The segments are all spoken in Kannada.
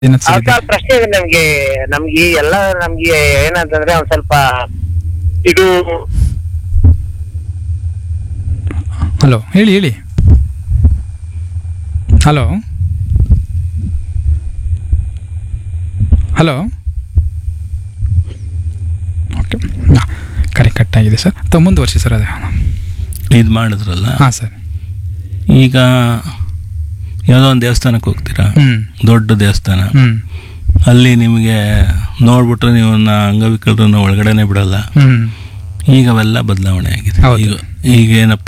ಏನಂತ ಸರ್ ಇದೆ? ಸರ್ ಪ್ರಶ್ನೆ ಇದೆ ನಮ್ಗೆ ನಮ್ಗೆ ಎಲ್ಲ ನಮ್ಗೆ ಏನಂತಂದ್ರೆ ಒಂದ್ ಸ್ವಲ್ಪ ಇದು ಹಲೋ ಹೇಳಿ ಹೇಳಿ ಹಲೋ ಹಲೋ ಓಕೆ ಹಾಂ ಕರೆ ಕಟ್ಟಾಗಿದೆ ಸರ್ ತ ಮುಂದುವರಿಸಿ ಸರ್ ಅದೇ ಇದು ಮಾಡಿದ್ರಲ್ಲ ಹಾಂ ಸರ್ ಈಗ ಯಾವುದೋ ಒಂದು ದೇವಸ್ಥಾನಕ್ಕೆ ಹೋಗ್ತೀರಾ ಹ್ಞೂ ದೊಡ್ಡ ದೇವಸ್ಥಾನ ಹ್ಞೂ ಅಲ್ಲಿ ನಿಮಗೆ ನೋಡ್ಬಿಟ್ರೆ ನೀವು ಅಂಗವಿಕಲರನ್ನ ಒಳಗಡೆನೆ ಬಿಡಲ್ಲ ಹ್ಞೂ ಈಗ ಅವೆಲ್ಲ ಬದಲಾವಣೆ ಆಗಿದೆ ಹೌದು. ಈಗ ಈಗ ಏನಪ್ಪ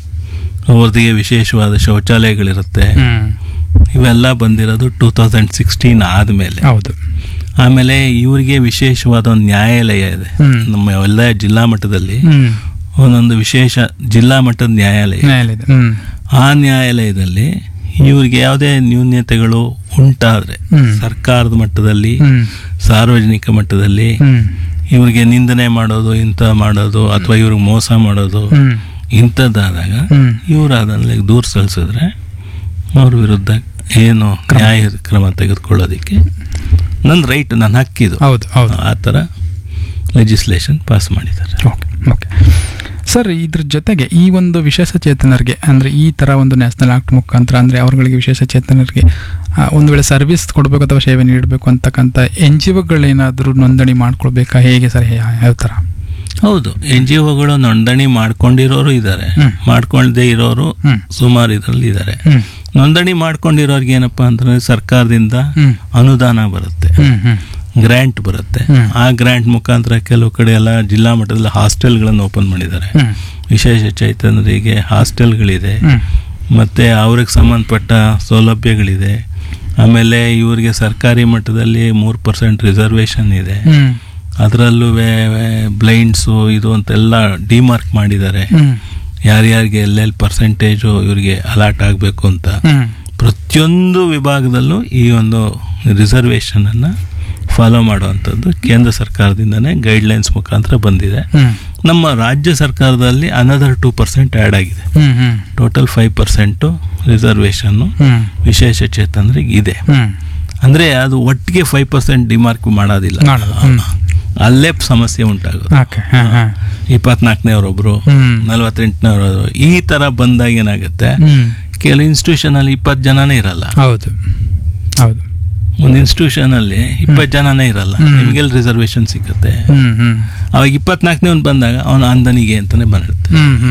ಅವ್ರದಿಗೆ ವಿಶೇಷವಾದ ಶೌಚಾಲಯಗಳಿರುತ್ತೆ ಹ್ಞೂ ಇವೆಲ್ಲ ಬಂದಿರೋದು ಟೂ ತೌಸಂಡ್ ಸಿಕ್ಸ್ಟೀನ್ ಆದಮೇಲೆ ಹೌದು ಆಮೇಲೆ ಇವರಿಗೆ ವಿಶೇಷವಾದ ಒಂದು ನ್ಯಾಯಾಲಯ ಇದೆ ಹ್ಮ್. ನಮ್ಮ ಎಲ್ಲ ಜಿಲ್ಲಾ ಮಟ್ಟದಲ್ಲಿ ಹ್ಞೂ ಒಂದೊಂದು ವಿಶೇಷ ಜಿಲ್ಲಾ ಮಟ್ಟದ ನ್ಯಾಯಾಲಯ ನ್ಯಾಯಾಲಯ ಇದೆ ಹ್ಞೂ ಆ ನ್ಯಾಯಾಲಯದಲ್ಲಿ ಇವ್ರಿಗೆ ಯಾವುದೇ ನ್ಯೂನ್ಯತೆಗಳು ಉಂಟಾದ್ರೆ ಹ್ಮ್. ಸರ್ಕಾರದ ಮಟ್ಟದಲ್ಲಿ ಹ್ಞೂ ಸಾರ್ವಜನಿಕ ಮಟ್ಟದಲ್ಲಿ ಹ್ಞೂ ಇವ್ರಿಗೆ ನಿಂದನೆ ಮಾಡೋದು ಇಂಥ ಮಾಡೋದು ಅಥವಾ ಇವ್ರಿಗೆ ಮೋಸ ಮಾಡೋದು ಹ್ಞೂ ಇಂಥದ್ದಾದಾಗ ಹ್ಞೂ ಇವ್ರು ಅದನ್ನ ದೂರ ಸಲ್ಲಿಸಿದ್ರೆ ಅವ್ರ ವಿರುದ್ಧ ಏನು ನ್ಯಾಯ ಕ್ರಮ ತೆಗೆದುಕೊಳ್ಳೋದಕ್ಕೆ ನನ್ನ ರೈಟ್ ನನ್ನ ಹಕ್ಕಿದು ಹೌದು ಹೌದು ಆ ಥರ ಲೆಜಿಸ್ಲೇಷನ್ ಪಾಸ್ ಮಾಡಿದ್ದಾರೆ ಓಕೆ ಓಕೆ ಸರ್ ಇದ್ರ ಜೊತೆಗೆ ಈ ಒಂದು ವಿಶೇಷ ಚೇತನರಿಗೆ ಅಂದರೆ ಈ ಥರ ಒಂದು ನ್ಯಾಷನಲ್ ಆಕ್ಟ್ ಮುಖಾಂತರ ಅಂದರೆ ಅವ್ರಗಳಿಗೆ ವಿಶೇಷ ಚೇತನರಿಗೆ ಆ, ಒಂದು ವೇಳೆ ಸರ್ವಿಸ್ ಕೊಡಬೇಕು ಅಥವಾ ಸೇವೆ ನೀಡಬೇಕು ಅಂತಕ್ಕಂಥ ಎನ್ ಜಿ ಒಗಳೇನಾದರೂ ನೋಂದಣಿ ಮಾಡ್ಕೊಳ್ಬೇಕಾ ಹೇಗೆ ಸರ್ ಯಾ- ಯಾವ ಥರ ಹೌದು ಎನ್ ಜಿ ಒಗಳು ನೋಂದಣಿ ಮಾಡ್ಕೊಂಡಿರೋರು ಇದ್ದಾರೆ ಹ್ಮ್. ಮಾಡ್ಕೊಳ್ಳದೆ ಇರೋರು ಹ್ಮ್. ಸುಮಾರು ಇದರಲ್ಲಿ ಇದ್ದಾರೆ ಹ್ಞೂ ನೋಂದಣಿ ಮಾಡ್ಕೊಂಡಿರೋರ್ಗೆ ಏನಪ್ಪಾ ಅಂತಂದ್ರೆ ಸರ್ಕಾರದಿಂದ ಹ್ಞೂ ಅನುದಾನ ಬರುತ್ತೆ ಹ್ಞೂ ಹ್ಞೂ ಗ್ರ್ಯಾಂಟ್ ಬರುತ್ತೆ ಹ್ಮ್. ಆ ಗ್ರ್ಯಾಂಟ್ ಮುಖಾಂತರ ಕೆಲವು ಕಡೆ ಎಲ್ಲ ಜಿಲ್ಲಾ ಮಟ್ಟದಲ್ಲಿ ಹಾಸ್ಟೆಲ್ಗಳನ್ನು ಓಪನ್ ಮಾಡಿದ್ದಾರೆ ಹ್ಞೂ ವಿಶೇಷ ಚೈತನ್ಯರಿಗೆ ಹಾಸ್ಟೆಲ್ಗಳಿದೆ ಹ್ಞೂ ಮತ್ತು ಅವ್ರಿಗೆ ಸಂಬಂಧಪಟ್ಟ ಸೌಲಭ್ಯಗಳಿದೆ ಆಮೇಲೆ ಇವರಿಗೆ ಸರ್ಕಾರಿ ಮಟ್ಟದಲ್ಲಿ ಮೂರು ಪರ್ಸೆಂಟ್ ರಿಸರ್ವೇಷನ್ ಇದೆ ಹ್ಞೂ ಅದರಲ್ಲೂ ಬ್ಲೈಂಡ್ಸು ಇದು ಅಂತೆಲ್ಲ ಡಿಮಾರ್ಕ್ ಮಾಡಿದ್ದಾರೆ ಹ್ಞೂ ಯಾರ್ಯಾರಿಗೆ ಎಲ್ಲೆಲ್ಲಿ ಪರ್ಸೆಂಟೇಜು ಇವರಿಗೆ ಅಲಾಟ್ ಆಗಬೇಕು ಅಂತ ಹ್ಞೂ ಪ್ರತಿಯೊಂದು ವಿಭಾಗದಲ್ಲೂ ಈ ಒಂದು ರಿಸರ್ವೇಷನನ್ನು ಫಾಲೋ ಮಾಡುವಂಥದ್ದು ಕೇಂದ್ರ ಸರ್ಕಾರದಿಂದನೇ ಗೈಡ್ಲೈನ್ಸ್ ಮುಖಾಂತರ ಬಂದಿದೆ ಹ್ಞೂ ನಮ್ಮ ರಾಜ್ಯ ಸರ್ಕಾರದಲ್ಲಿ ಅನದರ್ ಟೂ ಪರ್ಸೆಂಟ್ ಆ್ಯಡ್ ಆಗಿದೆ ಹ್ಞೂ ಹ್ಞೂ ಟೋಟಲ್ ಫೈವ್ ಪರ್ಸೆಂಟು ರಿಸರ್ವೇಷನ್ನು ಹ್ಞೂ ವಿಶೇಷ ಚೇತನರಿಗೆ ಇದೆ ಹ್ಞೂ ಅಂದರೆ ಅದು ಒಟ್ಟಿಗೆ ಫೈವ್ ಪರ್ಸೆಂಟ್ ಡಿಮಾರ್ಕ್ ಮಾಡೋದಿಲ್ಲ ಮಾಡೋದು, ಹ್ಮ್. ಅಲ್ಲೇ ಸಮಸ್ಯೆ ಉಂಟಾಗೋದು ಓಕೆ ಹಾಂ ಹಾಂ ಇಪ್ಪತ್ನಾಲ್ಕನೇವರೊಬ್ರು ಹ್ಞೂ ನಲವತ್ತೆಂಟನೇವರು ಈ ಥರ ಬಂದಾಗ ಏನಾಗುತ್ತೆ ಹ್ಞೂ ಕೆಲವು ಇನ್ಸ್ಟಿಟ್ಯೂಷನಲ್ಲಿ ಇಪ್ಪತ್ತು ಜನನೇ ಇರಲ್ಲ ಹೌದು ಹೌದು ಒಂದು ಇನ್ಸ್ಟಿಟ್ಯೂಷನಲ್ಲಿ ಇಪ್ಪತ್ತು ಜನನೇ ಇರಲ್ಲ ಹ್ಮ್. ನಿಮಗೆಲ್ಲ ರಿಸರ್ವೇಷನ್ ಸಿಗುತ್ತೆ ಹ್ಞೂ ಹ್ಞೂ ಅವಾಗ ಇಪ್ಪತ್ನಾಲ್ಕನೇ ಒಂದು ಬಂದಾಗ ಅವನು ಅಂದನಿಗೆ ಅಂತಾನೆ ಬಂದಿರುತ್ತೆ ಹ್ಞೂ ಹ್ಞೂ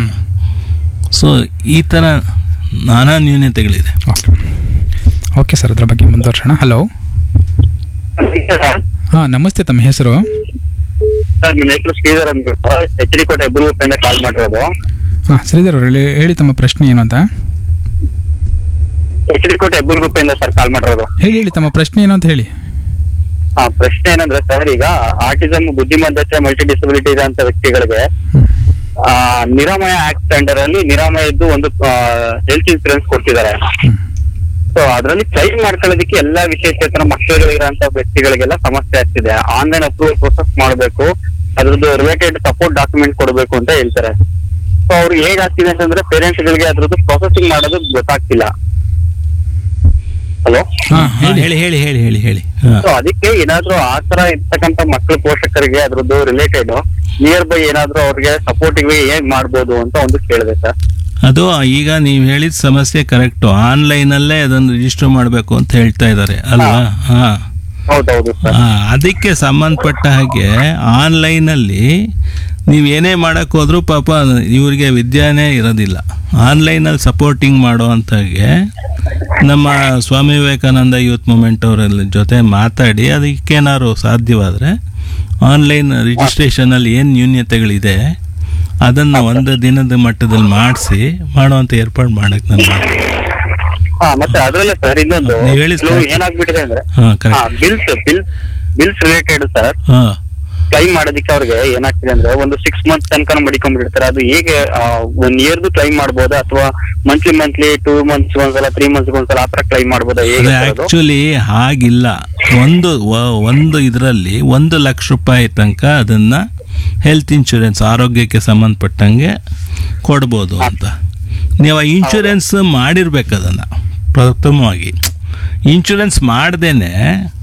ಸೊ ಈ ಥರ ನಾನಾ ನ್ಯೂನ್ಯತೆಗಳಿದೆ ಓಕೆ ಓಕೆ ಸರ್ ಅದ್ರ ಬಗ್ಗೆ ಮುಂದುವರ್ಸೋಣ ಹಲೋ ಹಾಂ ನಮಸ್ತೆ ತಮ್ಮ ಹೆಸರು ಸರ್ ನಿಮ್ಮ ಹೆಸರು ಶ್ರೀಧರ್ ಅಂದ್ಬಿಟ್ಟು ಎಚ್ ಡಿ ಕೋಟೆ ಇಂದ ಕಾಲ್ ಮಾಡಿರೋದು ಹಾಂ ಶ್ರೀಧರ್ ಅವರು ಹೇಳಿ ಹೇಳಿ ತಮ್ಮ ಪ್ರಶ್ನೆ ಏನು ಅಂತ ಎಚ್ ಡಿ ಕೋಟೆ ಇಂದ ಸರ್ ಕಾಲ್ ಮಾಡಿರೋದು ಹೇಳಿ ಹೇಳಿ ತಮ್ಮ ಪ್ರಶ್ನೆ ಏನು ಅಂತ ಹೇಳಿ ಹಾ ಪ್ರಶ್ನೆ ಏನಂದ್ರೆ ಸರ್ ಈಗ ಆಟಿಸಮ್ ಬುದ್ಧಿಮಂದತೆ ಮಲ್ಟಿ ಡಿಸಬಿಲಿಟಿ ಇರೋಂತ ವ್ಯಕ್ತಿಗಳಿಗೆ ಆ, ನಿರಾಮಯ ಆಕ್ಟ್ ಅಂಡರ್ ಅಲ್ಲಿ ನಿರಾಮಯದ್ದು ಒಂದು ಹೆಲ್ತ್ ಇನ್ಸೂರೆನ್ಸ್ ಕೊಡ್ತಿದ್ದಾರೆ ಹ್ಮ್. ಸೊ ಅದರಲ್ಲಿ ಕ್ಲೈಮ್ ಮಾಡ್ಕೊಳ್ಳೋದಕ್ಕೆ ಎಲ್ಲಾ ವಿಶೇಷೇತರ ಮಕ್ಕಳುಗಳಿರೋಂತ ವ್ಯಕ್ತಿಗಳಿಗೆಲ್ಲ ಸಮಸ್ಯೆ ಆಗ್ತಿದೆ ಆನ್ಲೈನ್ ಅಪ್ರೂವಲ್ ಪ್ರೊಸೆಸ್ ಮಾಡಬೇಕು ಅದ್ರದ್ದು ರಿಲೇಟೆಡ್ ಸಪೋರ್ಟ್ ಡಾಕ್ಯುಮೆಂಟ್ ಕೊಡಬೇಕು ಅಂತ ಹೇಳ್ತಾರೆ ಸೊ ಅವ್ರಿಗೆ ಹೇಗಾಗ್ತಿದೆ ಅಂತಂದ್ರೆ ಪೇರೆಂಟ್ಸ್ ಗಳಿಗೆ ಅದ್ರದ್ದು ಪ್ರೊಸೆಸಿಂಗ್ ಮಾಡೋದು ಗೊತ್ತಾಗ್ತಿಲ್ಲ ಹಲೋ ಹಾಂ ಹಾ, ಹೇಳಿ ಹೇಳಿ ಹೇಳಿ ಹೇಳಿ ಹೇಳಿ ಹೇಳಿ ಹಾ. ಸೊ ಅದಕ್ಕೆ ಏನಾದ್ರೂ ಆ ತರ ಇರ್ತಕ್ಕಂತ ಮಕ್ಕಳು ಪೋಷಕರಿಗೆ ಅದ್ರದ್ದು ರಿಲೇಟೆಡ್ ನಿಯರ್ ಬೈ ಏನಾದ್ರೂ ಅವ್ರಿಗೆ ಸಪೋರ್ಟಿವ್ ಹೇಗ್ ಮಾಡ್ಬೋದು ಅಂತ ಒಂದು ಕೇಳಿದೆ ಸರ್ ಅದು ಈಗ ನೀವು ಹೇಳಿದ ಸಮಸ್ಯೆ ಕರೆಕ್ಟು ಆನ್ಲೈನಲ್ಲೇ ಅದನ್ನು ರಿಜಿಸ್ಟರ್ ಮಾಡಬೇಕು ಅಂತ ಹೇಳ್ತಾ ಇದ್ದಾರೆ ಅಲ್ವಾ ಹಾ ಹೌದೌದು ಸರ್ ಆ, ಅದಕ್ಕೆ ಸಂಬಂಧಪಟ್ಟ ಹಾಗೆ ಆನ್ಲೈನಲ್ಲಿ ನೀವು ಏನೇ ಮಾಡಕ್ಕೆ ಹೋದ್ರೂ ಪಾಪ ಇವ್ರಿಗೆ ವಿದ್ಯಾನೇ ಇರೋದಿಲ್ಲ ಆನ್ಲೈನಲ್ಲಿ ಸಪೋರ್ಟಿಂಗ್ ಮಾಡುವಂಥಗೆ ನಮ್ಮ ಸ್ವಾಮಿ ವಿವೇಕಾನಂದ ಯೂತ್ ಮೂಮೆಂಟ್ ಅವರ ಜೊತೆ ಮಾತಾಡಿ ಅದಕ್ಕೇನಾದ್ರು ಸಾಧ್ಯವಾದರೆ ಆನ್ಲೈನ್ ರಿಜಿಸ್ಟ್ರೇಷನಲ್ಲಿ ಏನು ನ್ಯೂನ್ಯತೆಗಳಿದೆ ಅದನ್ನು ಒಂದು ದಿನದ ಮಟ್ಟದಲ್ಲಿ ಮಾಡಿಸಿ ಮಾಡುವಂಥ ಏರ್ಪಾಡು ಮಾಡಕ್ಕೆ ನಾನು ಹಾ ಮತ್ತೆ ಅದ್ರಲ್ಲೇ ಸರ್ ಇನ್ನೊಂದು ನೀವ್ ಹೇಳಿದ್ ಕೆಲವು correct. ಏನಾಗ್ಬಿಟ್ಟಿದೆ ಅಂದ್ರೆ ಹಾಂ ಹಾ correct bills bills bills related sir ಹಾಂ ಕ್ಲೈಮ್ ಮಾಡೋದಕ್ಕೆ ಅವ್ರಿಗೆ ಏನಾಗ್ತಿದೆ ಅಂದ್ರೆ ಒಂದು ಸಿಕ್ಸ್ ಮಂತ್ ತನಕ ಮಡಿಕೊಂಡ್ಬಿಡ್ತಾರೆ ಅದು ಹೇಗೆ ಒನ್ ಇಯರ್ದು ಕ್ಲೈಮ್ ಮಾಡ್ಬೋದಾ ಅಥವಾ ಮಂತ್ಲಿ ಮಂತ್ಲಿ ಟೂ ಮಂತ್ಸ್ ಒಂದ್ಸಲ ತ್ರೀ ಮಂತ್ಸ್ ಒಂದ್ಸಲ ಆತರ ಕ್ಲೈಮ್ ಮಾಡ್ಬೋದಾ ಹೇಗೆ sir ಅದು? ಆಕ್ಚುಲಿ ಹಾಗಿಲ್ಲ ಒಂದು ವ- ಒಂದು ಇದರಲ್ಲಿ ಒಂದು ಲಕ್ಷ ರೂಪಾಯಿ ತನಕ ಅದನ್ನ ಹೆಲ್ತ್ ಇನ್ಶೂರೆನ್ಸ್ ಆರೋಗ್ಯಕ್ಕೆ ಸಂಬಂಧಪಟ್ಟಂಗೆ ಕೊಡ್ಬೋದು ಅಂತ ನೀವು ಆ ಇನ್ಶೂರೆನ್ಸ್ ಮಾಡಿರ್ಬೇಕು ಅದನ್ನ ಪ್ರಥಮವಾಗಿ ಇನ್ಶೂರೆನ್ಸ್ ಮಾಡ್ದೇನೆ